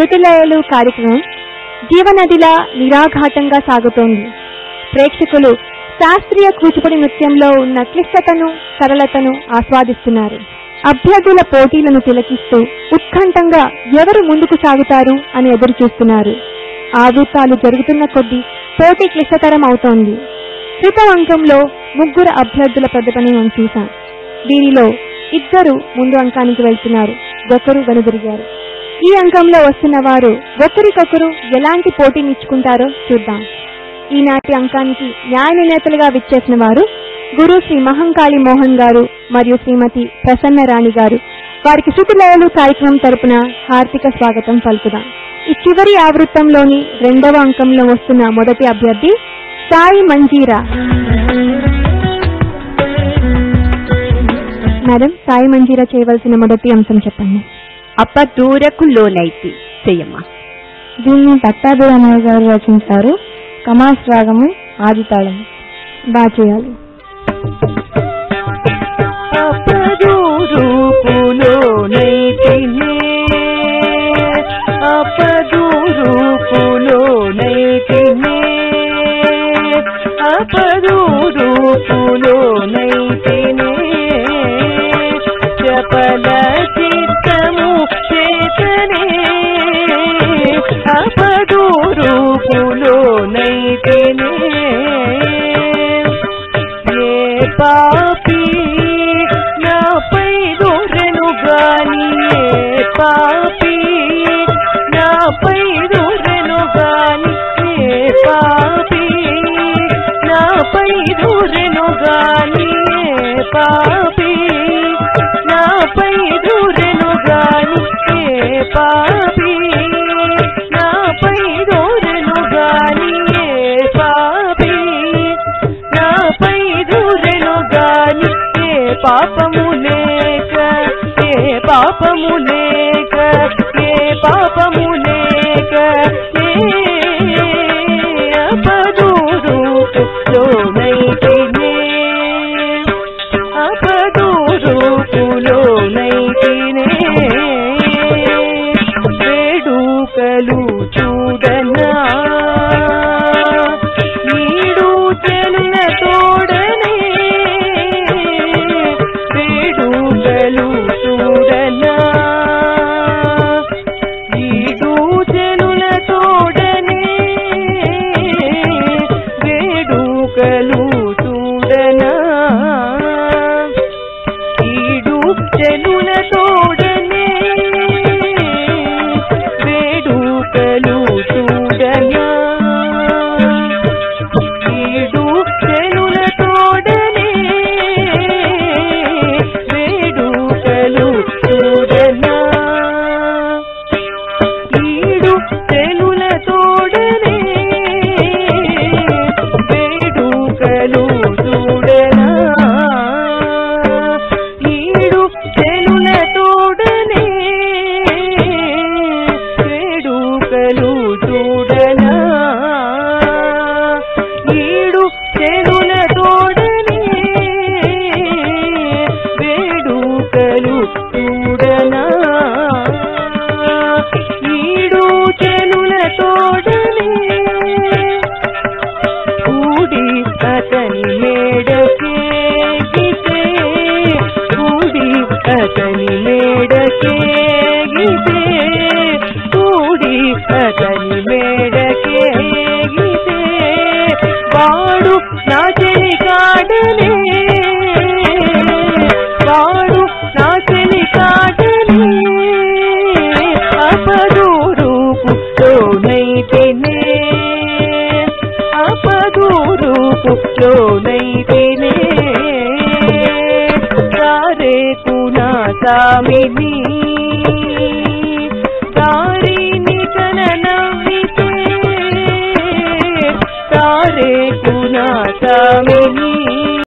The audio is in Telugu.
శృతిలయలు కార్యక్రమం జీవనదిలా నిరాఘాటంగా సాగుతోంది ప్రేక్షకులు శాస్త్రీయ కూచిపూడి నృత్యంలో ఉన్న క్లిష్టతను సరళతను ఆస్వాదిస్తున్నారు అభ్యర్థుల పోటీలను తిలకిస్తూ ఉత్కంఠంగా ఎవరు ముందుకు సాగుతారు అని ఎదురు చూస్తున్నారు ఆవృత్తాలు జరుగుతున్న కొద్దీ పోటీ క్లిష్టతరం అవుతోంది క్రితం అంకంలో ముగ్గురు అభ్యర్థుల ప్రతిభని మనం చూశాం వీరిలో ఇద్దరు ముందు అంకానికి వెళ్తున్నారు ఒకరు వెనుదిరిగారు ఈ అంకంలో వస్తున్న వారు ఒకరికొకరు ఎలాంటి పోటీనిచ్చుకుంటారో చూద్దాం ఈనాటి అంకానికి న్యాయ నిర్ణేతలుగా విచ్చేసిన వారు గురు శ్రీ మహంకాళి మోహన్ గారు మరియు శ్రీమతి ప్రసన్న రాణి గారు వారికి శృతి లయలు కార్యక్రమం తరపున హార్దిక స్వాగతం పలుకుదాం ఈ చివరి ఆవృత్తంలోని రెండవ అంకంలో వస్తున్న మొదటి అభ్యర్థి సాయి మంజీరా మేడం సాయి మంజీరా చేయవలసిన మొదటి అంశం చెప్పండి అపదూరకు లోనైతి చెయ్యమ్మా దీన్ని దత్తాభిరామయ్య గారు రచించారు కమాస్ రాగము ఆదితాళం బాగా చేయాలి అపదూరుపులోనైతినే అపదూరుపులోనైతినే అపదూరుపులోనైతినే చపల చిత్తము చేతనే అపదూరుపులోనైతినే ఏ పాపి నాపై దూరెను గాని ఏ పాపి నాపై దూరెను గాని ఏ పాపి నాపై దూరెను గాని ఏ పాపి నాపై దూరెను గాని ఏ పాపి నాపై దూరెను గాని ఏ పాపి నాపై దూరెను గాని ఏ పాపము లేక ఏ పాపము లేక ఏ పాపము లేక ఏ అపదూరు లోనైతినే అపదూరు లోనైతినే వేడుకలు చూడనా నీడు చెన్న తోడనే వేడుకలు చూడనా నీడు చెనుల తోడనే వేడుకలు చూడనా ఈడు చెనుల తోడనే వేడుకలు చూడనా ఈడు చెనుల తోడనే వేడుకలు చూడనా ఈడు చెనుల తోడనే వేడుకలు చూడనా ఈడు చెనుల తోడనే వేడుకలు చూడనా ఈడు చెనుల తోడనే వేడుకలు చూడనా ఈడు చెనుల తోడనే కూడి అతని మేడకేగితే కూడి అతని మేడకేగితే కూడి అతని మేడకేగితే వాడు నా చెలి కాడనే వాడు నా చెలి కాడనే అపదూరుపు లోనైతేనే అపదూరుపు లోనైతేనే సారే కునా సామిని దారిని తన నవ్వితే సారే కునా సామి